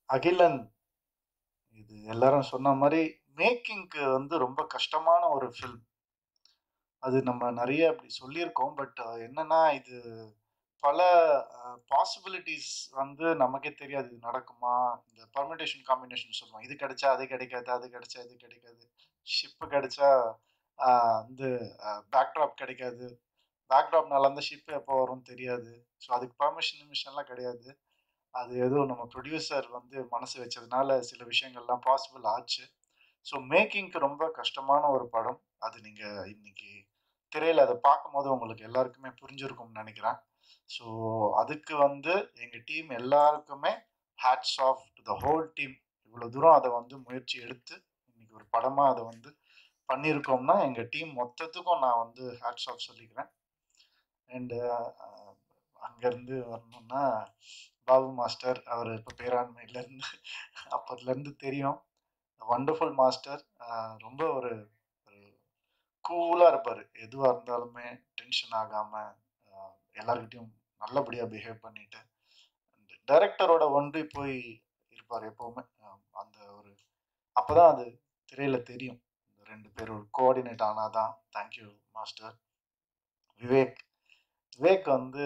அகிலன் இது எல்லாரும் சொன்ன மாதிரி மேக்கிங்க்கு வந்து ரொம்ப கஷ்டமான ஒரு ஃபில்ம் அது நம்ம நிறைய அப்படி சொல்லியிருக்கோம் பட் என்னன்னா இது பல பாசிபிலிட்டிஸ் வந்து நமக்கே தெரியாது இது நடக்குமா இந்த பர்மிட்டேஷன் காம்பினேஷன் சொல்லுவோம் இது கிடைச்சா அது கிடைக்காது அது கிடைச்சா இது கிடைக்காது ஷிப்பு கிடைச்சா ஆஹ் வந்து பேக்ட்ராப் கிடைக்காது பேக்ட்ராப்னால அந்த ஷிப் எப்போ வரும்னு தெரியாது ஸோ அதுக்கு பர்மிஷன் நிமிஷம்லாம் கிடையாது அது ஏதோ நம்ம ப்ரொடியூசர் வந்து மனசு வச்சதுனால சில விஷயங்கள்லாம் பாசிபிள் ஆச்சு ஸோ மேக்கிங்க்கு ரொம்ப கஷ்டமான ஒரு படம் அது நீங்கள் இன்னைக்கு திரையில் அதை பார்க்கும்போது உங்களுக்கு எல்லாருக்குமே புரிஞ்சிருக்கும்னு நினைக்கிறேன் ஸோ அதுக்கு வந்து எங்கள் டீம் எல்லாருக்குமே hats off to the whole team இவ்வளோ தூரம் அதை வந்து முயற்சி எடுத்து இன்னைக்கு ஒரு படமாக அதை வந்து பண்ணியிருக்கோம்னா எங்கள் டீம் மொத்தத்துக்கும் நான் வந்து ஹேட்ஸ் ஆஃப் சொல்லிக்கிறேன் அண்டு அங்கேருந்து வரணும்னா பாபு மாஸ்டர் அவர் இப்போ பேராண்மையிலேருந்து அப்போதுலேருந்து தெரியும் வண்டர்ஃபுல் மாஸ்டர் ரொம்ப ஒரு ஒரு கூலாக இருப்பார் எதுவாக இருந்தாலுமே டென்ஷன் ஆகாமல் எல்லாருக்கிட்டையும் நல்லபடியாக பிஹேவ் பண்ணிட்டு டைரக்டரோட ஒன்றி போய் இருப்பார் எப்போவுமே அஹ் அந்த ஒரு அப்போ தான் அது திரையில் தெரியும் இந்த ரெண்டு பேரும் கோஆர்டினேட் ஆனால் தான் தேங்க்யூ மாஸ்டர் விவேக் விவேக் வந்து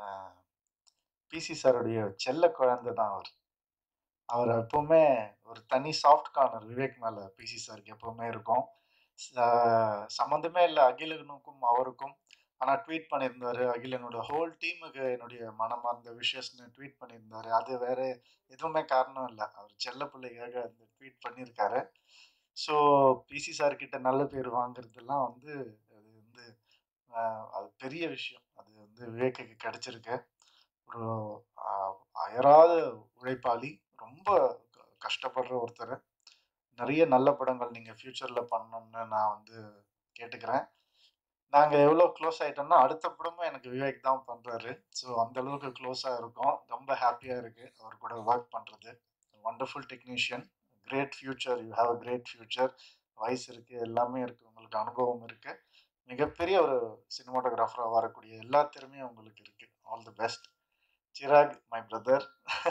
பிசி சாருடைய செல்ல குழந்தை தான் அவர் அவர் எப்பவுமே ஒரு தனி சாஃப்ட் கார்னர் விவேக் மேல பிசி சாருக்கு எப்பவுமே இருக்கும் ச- சம்மந்தமே இல்லை அகிலனுக்கும் அவருக்கும் ஆனால் ட்வீட் பண்ணியிருந்தாரு அகிலனோட ஹோல் டீமுக்கு என்னுடைய மனமார்ந்த விஷயஸ்னு ட்வீட் பண்ணியிருந்தாரு அது வேற எதுவுமே காரணம் இல்லை அவர் செல்ல பிள்ளைக்காக அந்த ட்வீட் பண்ணியிருக்காரு ஸோ பிசி சார் கிட்ட நல்ல பேர் வாங்குறதெல்லாம் வந்து அது வந்து ஆஹ், அது பெரிய விஷயம் அது வந்து விவேக்குக்கு கிடைச்சிருக்கு ஒரு ஆஹ், அயராத உழைப்பாளி ரொம்ப க- கஷ்டப்படுற ஒருத்தர் நிறைய நல்ல படங்கள் நீங்கள் ஃப்யூச்சரில் பண்ணணும்னு நான் வந்து கேட்டுக்கிறேன் நாங்கள் எவ்வளோ க்ளோஸ் ஆகிட்டோம்னா அடுத்த படமும் எனக்கு விவேக் தான் பண்ணுறாரு ஸோ அந்த அளவுக்கு க்ளோஸாக இருக்கோம் ரொம்ப ஹாப்பியாக இருக்குது அவர் கூட ஒர்க் பண்ணுறது wonderful technician great future you have a great future வயசு இருக்குது எல்லாமே இருக்குது உங்களுக்கு அனுபவம் இருக்குது மிகப்பெரிய ஒரு சினிமாட்டோகிராஃபராக வரக்கூடிய எல்லா திறமையும் உங்களுக்கு இருக்குது all the best Chirag my brother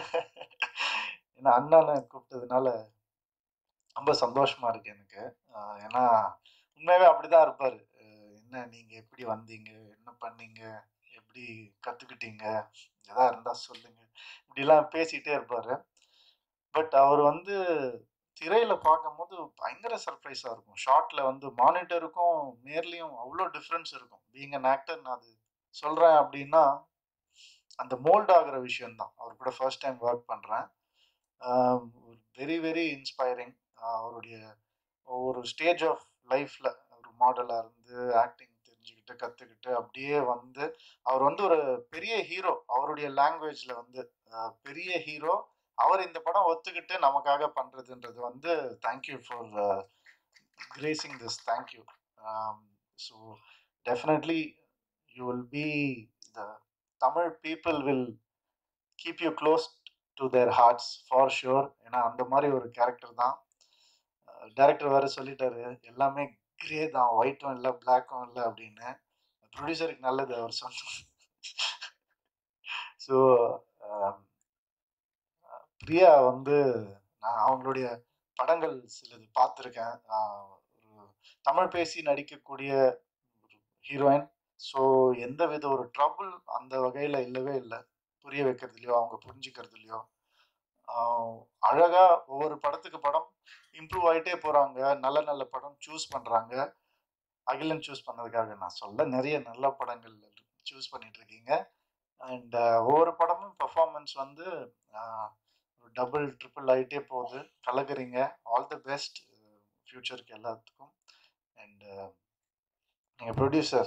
ஏன்னா அண்ணனை கூப்பிட்டதுனால ரொம்ப சந்தோஷமா இருக்கு எனக்கு ஆஹ் ஏன்னா உண்மையாவே அப்படிதான் இருப்பாரு அஹ் என்ன நீங்க எப்படி வந்தீங்க என்ன பண்ணீங்க எப்படி கத்துக்கிட்டீங்க எதா இருந்தா சொல்லுங்க இப்படிலாம் பேசிட்டே இருப்பாரு பட் அவர் வந்து திரையில பார்க்கும்போது பயங்கர சர்ப்ரைஸா இருக்கும் ஷார்ட்ல வந்து மானிட்டருக்கும் நேர்லயும் அவ்வளோ டிஃப்ரென்ஸ் இருக்கும் பீங் அன் ஆக்டர் நான் அது சொல்றேன் அப்படின்னா அந்த மோல்ட் ஆகுற விஷயம் தான் அவர் கூட ஃபர்ஸ்ட் டைம் ஒர்க் பண்றேன் வெரி வெரி இன்ஸ்பைரிங் அவருடைய ஒவ்வொரு ஸ்டேஜ் ஆஃப் லைஃப்ல ஒரு மாடலா இருந்து ஆக்டிங் தெரிஞ்சுக்கிட்டு கத்துக்கிட்டு அப்படியே வந்து அவர் வந்து ஒரு பெரிய ஹீரோ அவருடைய லாங்குவேஜ்ல வந்து அஹ், பெரிய ஹீரோ அவர் இந்த படம் ஒத்துக்கிட்டு நமக்காக பண்றதுன்றது வந்து thank you for gracing this thank you so definitely you will be the Tamil people will keep you close to their hearts for sure ஏன்னா அந்த மாதிரி ஒரு கேரக்டர் தான் டைரக்டர் வேற சொல்லிட்டாரு எல்லாமே கிரே தான் ஒயிட்டும் இல்லை பிளாக்கும் இல்லை அப்படின்னு ப்ரொடியூசருக்கு நல்லது அவர் சொன்ன ஸோ பிரியா வந்து நான் அவங்களுடைய படங்கள் சிலது பார்த்துருக்கேன் ஒரு தமிழ் பேசி நடிக்கக்கூடிய ஒரு ஹீரோயின் ஸோ எந்த வித ஒரு ட்ரபுள் அந்த வகையில் இல்லவே இல்லை புரிய வைக்கிறதுலையோ அவங்க புரிஞ்சுக்கிறதுலையோ ஆஹ் அழகா ஒவ்வொரு படத்துக்கு படம் இம்ப்ரூவ் ஆயிட்டே போறாங்க நல்ல நல்ல படம் சூஸ் பண்றாங்க அகிலன் சூஸ் பண்ணதுக்காக நான் சொல்ல நிறைய நல்ல படங்கள் சூஸ் பண்ணிட்டு இருக்கீங்க அண்ட் ஒவ்வொரு படமும் பெர்ஃபார்மன்ஸ் வந்து டபுள் ட்ரிபிள் ஆகிட்டே போகுது கலக்குறீங்க ஆல் தி பெஸ்ட் ஃப்யூச்சருக்கு எல்லாத்துக்கும் அண்ட் நீங்கள் ப்ரொடியூசர்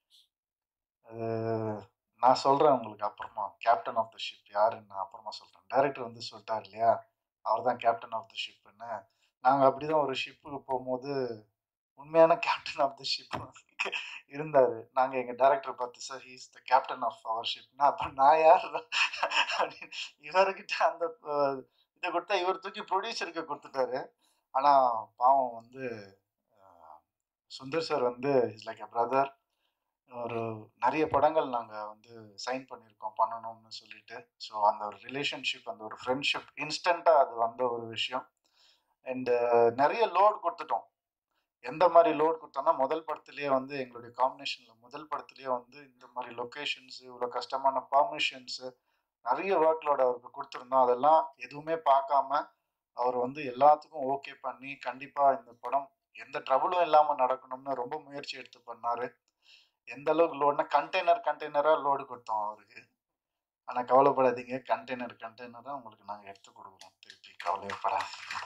நான் சொல்கிறேன் உங்களுக்கு அப்புறமா கேப்டன் ஆஃப் த ஷிப் யாருன்னு நான் அப்புறமா சொல்கிறேன் டைரக்டர் வந்து சொல்லிட்டார் இல்லையா அவர் தான் கேப்டன் ஆஃப் த ஷிப்னு நாங்கள் அப்படி தான் ஒரு ஷிப்புக்கு போகும்போது உண்மையான கேப்டன் ஆஃப் த ஷிப் இருந்தார் நாங்கள் எங்கள் டேரக்டர் பார்த்து sir he's the captain of our ஷிப்னா அப்போ நான் யார் அப்படின்னு இவர்கிட்ட அந்த அஹ், இதை கொடுத்தா இவர் தூக்கி ப்ரொடியூசருக்கு கொடுத்துட்டாரு ஆனால் பாவம் வந்து அஹ், சுந்தர் சார் வந்து இஸ் லைக் எ பிரதர் ஒரு நிறைய படங்கள் நாங்கள் வந்து சைன் பண்ணியிருக்கோம் பண்ணணும்னு சொல்லிட்டு ஸோ அந்த ஒரு ரிலேஷன்ஷிப் அந்த ஒரு ஃப்ரெண்ட்ஷிப் இன்ஸ்டண்ட்டாக அது வந்த ஒரு விஷயம் அண்டு நிறைய லோட் கொடுத்துட்டோம் எந்த மாதிரி லோட் கொடுத்தோம்னா முதல் படத்துலேயே வந்து எங்களுடைய காம்பினேஷனில் முதல் படத்துலேயே வந்து இந்த மாதிரி லொக்கேஷன்ஸு இவ்வளோ கஷ்டமான பர்மிஷன்ஸு நிறைய ஒர்க் லோட் அவருக்கு கொடுத்துருந்தோம் அதெல்லாம் எதுவுமே பார்க்காம அவர் வந்து எல்லாத்துக்கும் ஓகே பண்ணி கண்டிப்பாக இந்த படம் எந்த ட்ரபுளும் இல்லாமல் நடக்கணும்னு ரொம்ப முயற்சி எடுத்து பண்ணார் எந்த அளவுக்கு லோடுனா கண்டெய்னர் கண்டெய்னராக லோடு கொடுத்தோம் அவருக்கு ஆனால் கவலைப்படாதீங்க கண்டெய்னர் கண்டெய்னராக உங்களுக்கு நாங்கள் எடுத்து கொடுக்குறோம் திருப்பி கவலைப்படாதீங்க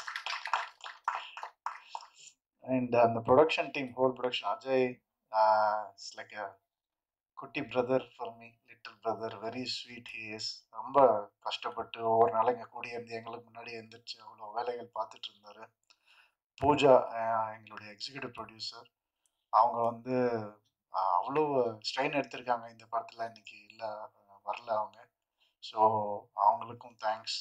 அண்ட் அந்த production team whole production Ajay it's like a குட்டி brother for me little brother very sweet he is ரொம்ப கஷ்டப்பட்டு ஒவ்வொரு நாளும் எங்கள் கூடிய இருந்து எங்களுக்கு முன்னாடி எழுந்திரிச்சு அவ்வளோ வேலைகள் பார்த்துட்டு இருந்தார் பூஜா அஹ், எங்களுடைய எக்ஸிக்யூட்டிவ் ப்ரொடியூசர் அவங்க வந்து அஹ், அவ்வளோ ஸ்ட்ரெயின் எடுத்திருக்காங்க இந்த படத்தில் இன்னைக்கு இல்லை வரல அவங்க ஸோ அவங்களுக்கும் தேங்க்ஸ்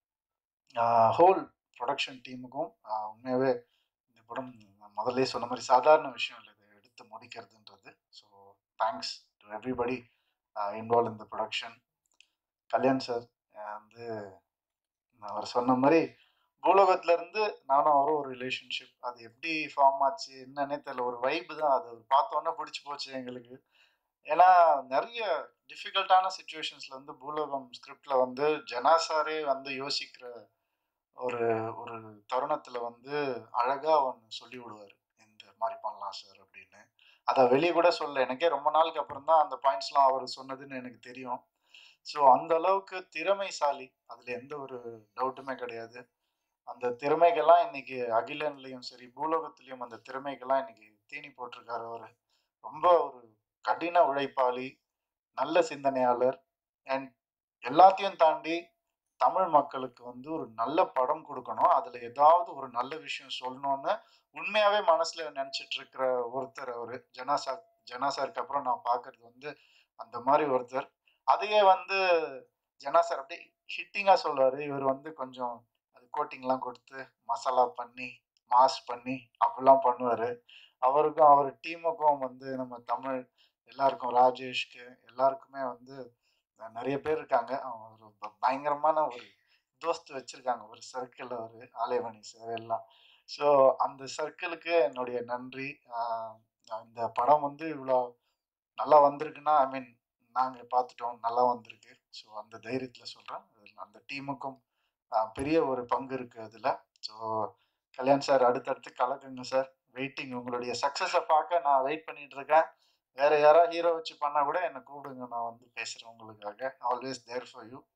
ஹோல் ப்ரொடக்ஷன் டீமுக்கும் உண்மையாகவே இந்த படம் நான் முதல்லயே சொன்ன மாதிரி சாதாரண விஷயம் இல்லை இதை எடுத்து முடிக்கிறதுன்றது so thanks to everybody involve in the production Kalyan sir வந்து நான் அவர் சொன்ன மாதிரி பூலோகத்துல இருந்து நானும் அவரும் ஒரு ரிலேஷன்ஷிப் அது எப்படி ஃபார்ம் ஆச்சு என்னன்னே தெரியல ஒரு வைப்பு தான் அது பார்த்தோன்னே பிடிச்சி போச்சு எங்களுக்கு ஏன்னா நிறைய டிஃபிகல்ட்டான சுச்சுவேஷன்ஸ்ல வந்து பூலோகம் ஸ்கிரிப்ட்ல வந்து ஜனாசாரே வந்து யோசிக்கிற ஒரு ஒரு தருணத்துல வந்து அழகா ஒன்று சொல்லி விடுவார் இந்த மாதிரி பண்ணலாம் சார் அப்படின்னு அதை வெளியே கூட சொல்ல எனக்கே ரொம்ப நாளுக்கு அப்புறம் தான் அந்த பாயிண்ட்ஸ்லாம் அவர் சொன்னதுன்னு எனக்கு தெரியும் ஸோ அந்த அளவுக்கு திறமைசாலி அதில் எந்த ஒரு டவுட்டுமே கிடையாது அந்த திறமைகள்லாம் இன்னைக்கு அகிலன்லையும் சரி பூலோகத்திலையும் அந்த திறமைகள்லாம் இன்னைக்கு தீனி போட்டிருக்காரு அவர் ரொம்ப ஒரு கடின உழைப்பாளி நல்ல சிந்தனையாளர் அண்ட் எல்லாத்தையும் தாண்டி தமிழ் மக்களுக்கு வந்து ஒரு நல்ல படம் கொடுக்கணும் அதுல ஏதாவது ஒரு நல்ல விஷயம் சொல்லணும்னு உண்மையாவே மனசுல நினைச்சிட்டு இருக்கிற ஒருத்தர் அவரு ஜனாசா ஜனாசாருக்கு அப்புறம் நான் பாக்குறது வந்து அந்த மாதிரி ஒருத்தர் அதையே வந்து ஜனாசார் அப்படியே ஹிட்டிங்கா சொல்லுவாரு இவர் வந்து கொஞ்சம் அது கோட்டிங்லாம் கொடுத்து மசாலா பண்ணி மாஸ் பண்ணி அப்படிலாம் பண்ணுவாரு அவருக்கும் அவர் டீமுக்கும் வந்து நம்ம தமிழ் எல்லாருக்கும் ராஜேஷ்க்கு எல்லாருக்குமே வந்து நிறைய பேர் இருக்காங்க அவங்க ஒரு ப- பயங்கரமான ஒரு தோஸ்து வச்சிருக்காங்க ஒரு சர்க்கிள் ஒரு ஆலைமணி சார் எல்லாம் ஸோ அந்த சர்க்கிளுக்கு என்னுடைய நன்றி ஆஹ் இந்த படம் வந்து இவ்வளோ நல்லா வந்திருக்குன்னா ஐ மீன் நாங்கள் பார்த்துட்டோம் நல்லா வந்திருக்கு ஸோ அந்த தைரியத்தில் சொல்கிறேன் அந்த டீமுக்கும் பெரிய ஒரு பங்கு இருக்கு அதில் ஸோ கல்யாண் சார் அடுத்தடுத்து கலக்குங்க சார் வெயிட்டிங் உங்களுடைய சக்ஸஸை பார்க்க நான் வெயிட் பண்ணிட்டு இருக்கேன் வேற யாராவது ஹீரோ வச்சு பண்ணா கூட என்னை கூப்பிடுங்க நான் வந்து பேசுறேன் உங்களுக்காக always there for you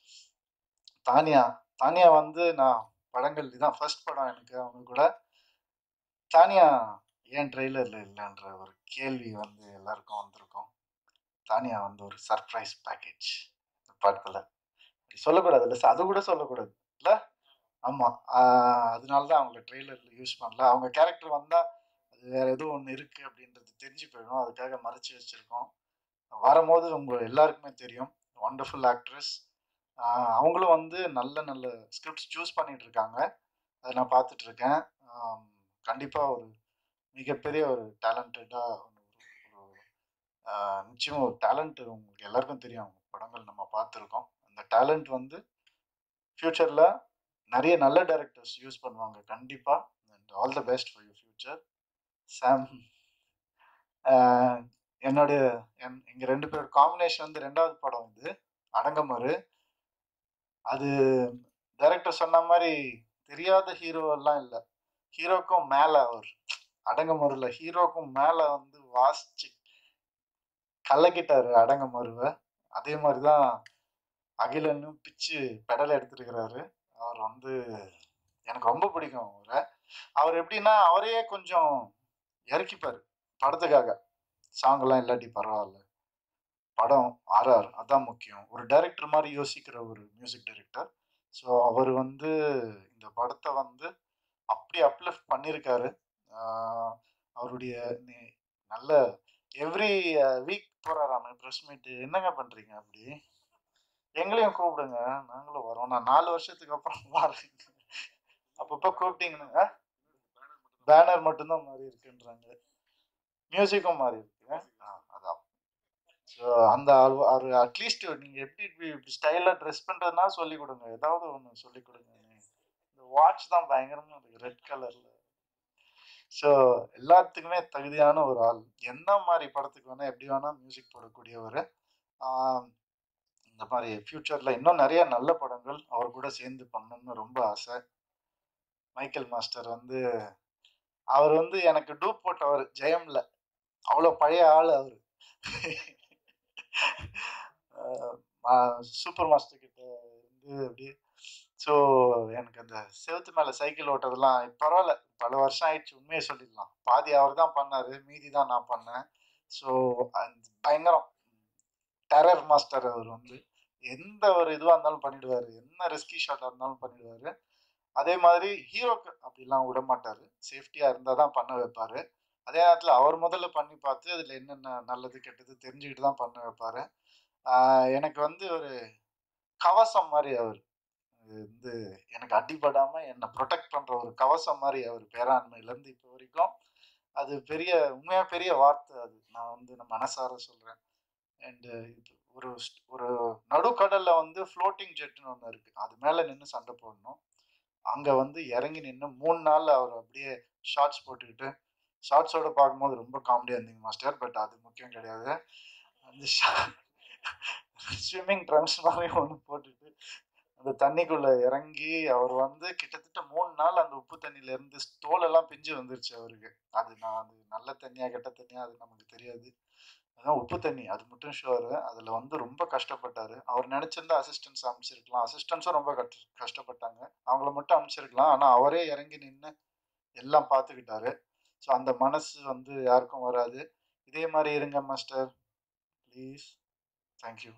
Tania Tania வந்து நான் படங்கள் இதான் ஃபர்ஸ்ட் படம் எனக்கு அவங்க கூட தானியா ஏன் ட்ரெய்லர்ல இல்லைன்ற ஒரு கேள்வி வந்து எல்லாருக்கும் வந்திருக்கும் தானியா வந்து ஒரு சர்ப்ரைஸ் பேக்கேஜ் இந்த படத்துல அப்படி சொல்லக்கூடாது இல்லை அது கூட சொல்லக்கூடாது இல்ல ஆமா ஆஹ் அதனால தான் அவங்கள ட்ரெய்லர்ல யூஸ் பண்ணல அவங்க கேரக்டர் வந்தா அது வேற ஏதோ ஒன்று இருக்கு அப்படின்றது தெரிஞ்சு போயிடும் அதுக்காக மறைச்சு வச்சிருக்கோம் வரும்போது உங்க எல்லாருக்குமே தெரியும் ஒண்டர்ஃபுல் ஆக்ட்ரஸ் அவங்களும் வந்து நல்ல நல்ல ஸ்கிரிப்ட்ஸ் சூஸ் பண்ணிட்டு இருக்காங்க அதை நான் பார்த்துட்டு இருக்கேன் ஆம், கண்டிப்பா ஒரு மிகப்பெரிய ஒரு டேலண்டடாக ஒரு ஒரு, ஆஹ், நிச்சயமா ஒரு டேலண்ட் உங்களுக்கு எல்லாருக்கும் தெரியும் அவங்க படங்கள் நம்ம பார்த்துருக்கோம் அந்த டேலண்ட் வந்து ஃப்யூச்சரில் நிறைய நல்ல டைரக்டர்ஸ் யூஸ் பண்ணுவாங்க கண்டிப்பாக and all the best for you future Sam ஆஹ், என்னுடைய என் எங்கள் ரெண்டு பேர் காம்பினேஷன் வந்து ரெண்டாவது படம் இது அடங்கமறு அது டைரக்டர் சொன்ன மாதிரி தெரியாத ஹீரோ எல்லாம் இல்லை ஹீரோக்கும் மேலே அவர் அடங்கமறுல ஹீரோக்கும் மேலே வந்து வாசிச்சு கலக்கிட்டாரு அடங்கமருவை அதே மாதிரி தான் அகிலனும் பிச்சு பெடல் எடுத்துருக்கிறாரு அவர் வந்து எனக்கு ரொம்ப பிடிக்கும் அவரை அவர் எப்படின்னா அவரையே கொஞ்சம் இறக்கிப்பாரு படத்துக்காக சாங்கெல்லாம் இல்லாட்டி பரவாயில்ல படம் ஆர்ஆர் அதான் முக்கியம் ஒரு டைரக்டர் மாதிரி யோசிக்கிற ஒரு மியூசிக் டைரக்டர் ஸோ அவர் வந்து இந்த படத்தை வந்து அப்படி அப்லிஃப்ட் பண்ணியிருக்காரு ஆஹ் அவருடைய நி- நல்ல எவ்ரி வீக் போறாராம ப்ரெஸ் மீட் என்னங்க பண்றீங்க அப்படி எங்களையும் கூப்பிடுங்க நாங்களும் வரோம் நான் நாலு வருஷத்துக்கு அப்புறம் வரேன் அப்பப்போ கூப்பிட்டீங்கன்னா பேனர் மட்டும்தான் மாறி இருக்குன்றாங்க மியூசிக்கும் மாறி இருக்கு ஆ, அதான் ஸோ அந்த அவ- அவரு அட்லீஸ்ட் நீங்க எப்படி இப்படி இப்படி ஸ்டைலா ட்ரெஸ் பண்றதுனா சொல்லி கொடுங்க ஏதாவது ஒன்று சொல்லி கொடுங்க இந்த வாட்ச் தான் பயங்கரமா இருக்கு ரெட் கலர்ல ஸோ எல்லாத்துக்குமே தகுதியான ஒரு ஆள் என்ன மாதிரி படத்துக்கு வேணா எப்படி வேணா மியூசிக் போடக்கூடியவர் ஆஹ் இந்த மாதிரி ஃபியூச்சர்ல இன்னும் நிறைய நல்ல படங்கள் அவர் கூட சேர்ந்து பண்ணணும்னு ரொம்ப ஆசை மைக்கேல் மாஸ்டர் வந்து அவர் வந்து எனக்கு டூப் போட்டவர் ஜெயம்ல அவ்வளோ பழைய ஆள் அவர் சூப்பர் மாஸ்டர் கிட்ட இருந்து அப்படி ஸோ எனக்கு அந்த செவுத்து மேலே சைக்கிள் ஓட்டுறதுலாம் பரவாயில்ல பல வருஷம் ஆயிடுச்சு உண்மையை சொல்லிடலாம் பாதி அவர் தான் பண்ணாரு மீதி தான் நான் பண்ணேன் ஸோ பயங்கரம் டெரர் மாஸ்டர் அவர் வந்து எந்த ஒரு இதுவாக இருந்தாலும் பண்ணிடுவார் என்ன ரிஸ்கி ஷாட்டாக இருந்தாலும் பண்ணிடுவார் அதே மாதிரி ஹீரோக்கு அப்படிலாம் விட மாட்டார் சேஃப்டியாக இருந்தால் தான் பண்ண வைப்பார் அதே நேரத்தில் அவர் முதல்ல பண்ணி பார்த்து அதில் என்னென்ன நல்லது கெட்டது தெரிஞ்சுக்கிட்டு தான் பண்ண வைப்பார் எனக்கு வந்து ஒரு கவசம் மாதிரி அவர் இது வந்து எனக்கு அடிபடாம என்னை ப்ரொடெக்ட் பண்ற ஒரு கவசம் மாதிரி அவர் பேராண்மையில இருந்து இப்போ வரைக்கும் அது பெரிய உண்மையா பெரிய வார்த்தை அது நான் வந்து நான் மனசார சொல்றேன் அண்ட் ஒரு st- ஒரு நடுக்கடல்ல வந்து ஃப்ளோட்டிங் ஜெட்னு ஒன்று இருக்கு அது மேல நின்று சண்டை போடணும் அங்க வந்து இறங்கி நின்று மூணு நாள் அவர் அப்படியே ஷார்ட்ஸ் போட்டுக்கிட்டு ஷார்ட்ஸோட பார்க்கும்போது ரொம்ப காமெடியா இருந்தீங்க மாஸ்டர் பட் அது முக்கியம் கிடையாது அந்த ஸ்விம்மிங் ட்ரம்ஸ் மாதிரி ஒன்று போட்டுட்டு அந்த தண்ணிக்குள்ள இறங்கி அவர் வந்து கிட்டத்தட்ட மூணு நாள் அந்த உப்பு தண்ணியில இருந்து தோலெல்லாம் பிஞ்சு வந்துருச்சு அவருக்கு அது நான் அது நல்ல தண்ணியா கெட்ட தண்ணியா அது நமக்கு தெரியாது அதான் உப்பு தண்ணி அது மட்டும் ஷுவர் அதுல வந்து ரொம்ப கஷ்டப்பட்டாரு அவர் நினைச்சிருந்தா அசிஸ்டன்ஸ் அமைச்சிருக்கலாம் அசிஸ்டன்ஸும் ரொம்ப கஷ்ட கஷ்டப்பட்டாங்க அவங்கள மட்டும் அமைச்சிருக்கலாம் ஆனா அவரே இறங்கி நின்று எல்லாம் பார்த்துக்கிட்டாரு ஸோ அந்த மனசு வந்து யாருக்கும் வராது இதே மாதிரி இருங்க மாஸ்டர் ப்ளீஸ் தேங்க்யூ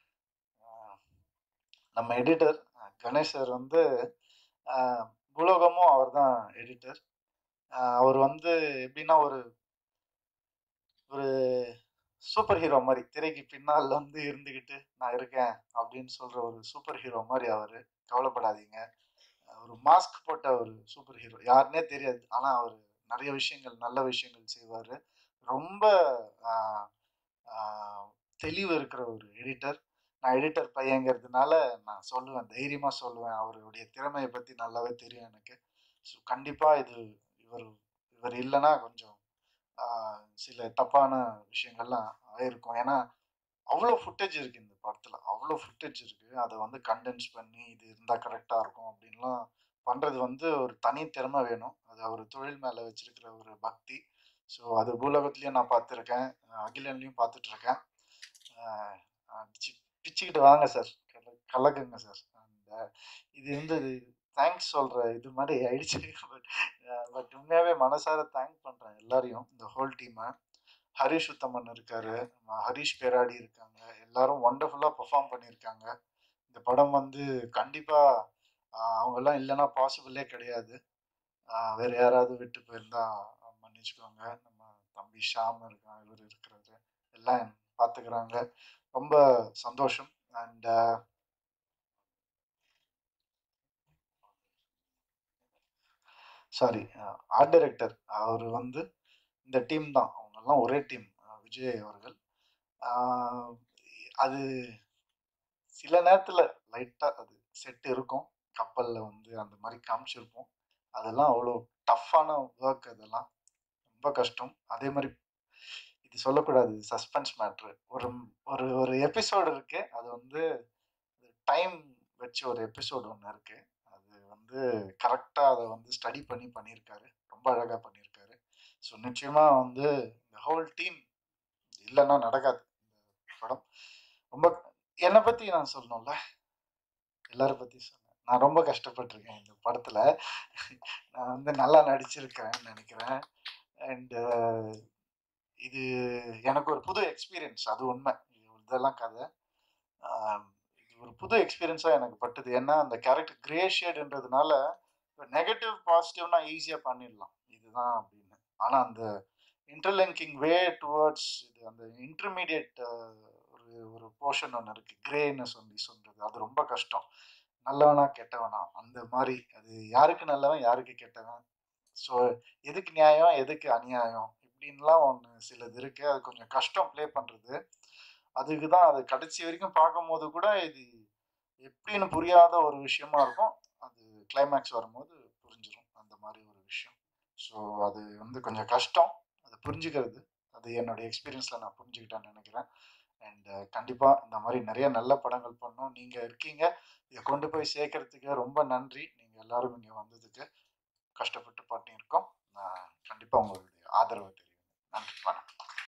நம்ம எடிட்டர் கணேஷ் சார் வந்து ஆஹ், பூலோகமும் அவர் தான் எடிட்டர் அவர் வந்து எப்படின்னா ஒரு ஒரு சூப்பர் ஹீரோ மாதிரி திரைக்கு பின்னால் வந்து இருந்துக்கிட்டு நான் இருக்கேன் அப்படின்னு சொல்ற ஒரு சூப்பர் ஹீரோ மாதிரி அவர் கவலைப்படாதீங்க ஒரு மாஸ்க் போட்ட ஒரு சூப்பர் ஹீரோ யாருன்னே தெரியாது ஆனா அவர் நிறைய விஷயங்கள் நல்ல விஷயங்கள் செய்வார் ரொம்ப ஆஹ், ஆஹ், தெளிவு இருக்கிற ஒரு எடிட்டர் நான் எடிட்டர் பையங்கிறதுனால நான் சொல்லுவேன் தைரியமா சொல்லுவேன் அவருடைய திறமையை பத்தி நல்லாவே தெரியும் எனக்கு ஸோ கண்டிப்பா இது இவர் இவர் இல்லைன்னா கொஞ்சம் ஆஹ், சில தப்பான விஷயங்கள்லாம் ஆயிருக்கும் ஏன்னா அவ்வளோ ஃபுட்டேஜ் இருக்கு இந்த படத்துல அவ்வளோ ஃபுட்டேஜ் இருக்கு அதை வந்து கண்டென்ஸ் பண்ணி இது இருந்தா கரெக்டா இருக்கும் அப்படின்லாம் பண்றது வந்து ஒரு தனி திறமை வேணும் அது அவர் தொழில் மேல வச்சிருக்கிற ஒரு பக்தி ஸோ அது பூலோகத்துலயும் நான் பார்த்துருக்கேன் அகிலன்லயும் பார்த்துட்டு இருக்கேன் ஆஹ் அடிச்சு பிச்சுக்கிட்டு வாங்க சார் கலக்குங்க சார் அந்த இது வந்து தேங்க்ஸ் சொல்ற இது மாதிரி ஆயிடுச்சு பட் பட் உண்மையாவே மனசார தேங்க் பண்றேன் எல்லாரையும் இந்த ஹோல் டீமை ஹரிஷ் உத்தமன் இருக்காரு நம்ம ஹரிஷ் பேராடி இருக்காங்க எல்லாரும் ஒண்டர்ஃபுல்லா பெர்ஃபார்ம் பண்ணியிருக்காங்க இந்த படம் வந்து கண்டிப்பா ஆஹ் அவங்க எல்லாம் இல்லைன்னா பாசிபிளே கிடையாது ஆஹ் வேற யாராவது விட்டு போயிருந்தா மன்னிச்சுக்கோங்க நம்ம தம்பி ஷாம் இருக்கான் இவர் இருக்கிறாரு எல்லாம் பார்த்துக்கிறாங்க ரொம்ப சந்தோஷம் அண்ட் சாரி ஆர்ட் டைரக்டர் அவர் வந்து இந்த டீம் தான் அவங்கெல்லாம் ஒரே டீம் விஜய் அவர்கள் ஆஹ் அது சில நேரத்தில் லைட்டாக அது செட் இருக்கும் கப்பலில் வந்து அந்த மாதிரி காமிச்சிருப்போம் அதெல்லாம் அவ்வளோ டஃப்பான ஒர்க் அதெல்லாம் ரொம்ப கஷ்டம் அதே மாதிரி இது சொல்லக்கூடாது சஸ்பென்ஸ் மேட்ரு ஒரு ஒரு ஒரு எபிசோடு இருக்கு அது வந்து டைம் வச்சு ஒரு எபிசோடு ஒன்று இருக்கு அது வந்து கரெக்டாக அதை வந்து ஸ்டடி பண்ணி பண்ணியிருக்காரு ரொம்ப அழகாக பண்ணியிருக்காரு ஸோ நிச்சயமாக வந்து இந்த ஹோல் டீம் இல்லைன்னா நடக்காது இந்த படம் ரொம்ப என்னை பற்றி நான் சொல்லணும்ல எல்லாரை பற்றி சொன்னேன் நான் ரொம்ப கஷ்டப்பட்டிருக்கேன் இந்த படத்தில் நான் வந்து நல்லா நடிச்சிருக்கிறேன்னு நினைக்கிறேன் அண்டு இது எனக்கு ஒரு புது எக்ஸ்பீரியன்ஸ் அது உண்மை இது இதெல்லாம் கதை ஆஹ் இது ஒரு புது எக்ஸ்பீரியன்ஸாக எனக்கு பட்டுது ஏன்னா அந்த கேரக்டர் கிரே ஷேடுன்றதுனால நெகட்டிவ் பாசிட்டிவ்னா ஈஸியாக பண்ணிடலாம் இதுதான் அப்படின்னு ஆனால் அந்த இன்டர்லிங்கிங் வே டுவர்ட்ஸ் இது அந்த இன்டர்மீடியட் ஒரு ஒரு போர்ஷன் ஒன்று இருக்கு கிரேன்னு சொல்லி சொல்றது அது ரொம்ப கஷ்டம் நல்லவனா கெட்டவனா அந்த மாதிரி அது யாருக்கு நல்லவன் யாருக்கு கெட்டவன் ஸோ எதுக்கு நியாயம் எதுக்கு அநியாயம் இப்படின்லாம் ஒன்று சிலது இருக்கு அது கொஞ்சம் கஷ்டம் ப்ளே பண்ணுறது அதுக்கு தான் அது கடைசி வரைக்கும் பார்க்கும்போது கூட இது எப்படின்னு புரியாத ஒரு விஷயமா இருக்கும். அது கிளைமாக்ஸ் வரும்போது புரிஞ்சிரும். அந்த மாரி ஒரு விஷயம். ஸோ அது வந்து கொஞ்சம் கஷ்டம். அத புரிஞ்சுக்கிறது. அது என்னுடைய எக்ஸ்பீரியன்ஸ்ல நான் புரிஞ்சுக்கிட்டேன்னு நெனைக்கிறேன். அண்ட் கண்டிப்பா இந்த மாரி நெறைய நல்ல படங்கள் பண்ணணும். நீங்க இருக்கீங்க. இத கொண்டு போய் சேர்க்கறதுக்கு ரொம்ப நன்றி. நீங்க எல்லாரும் இங்க வந்ததுக்கு. கஷ்டப்பட்டு பண்ணியிருக்கோம். நான் கண்டிப்பா உங்களுடைய ஆதரவு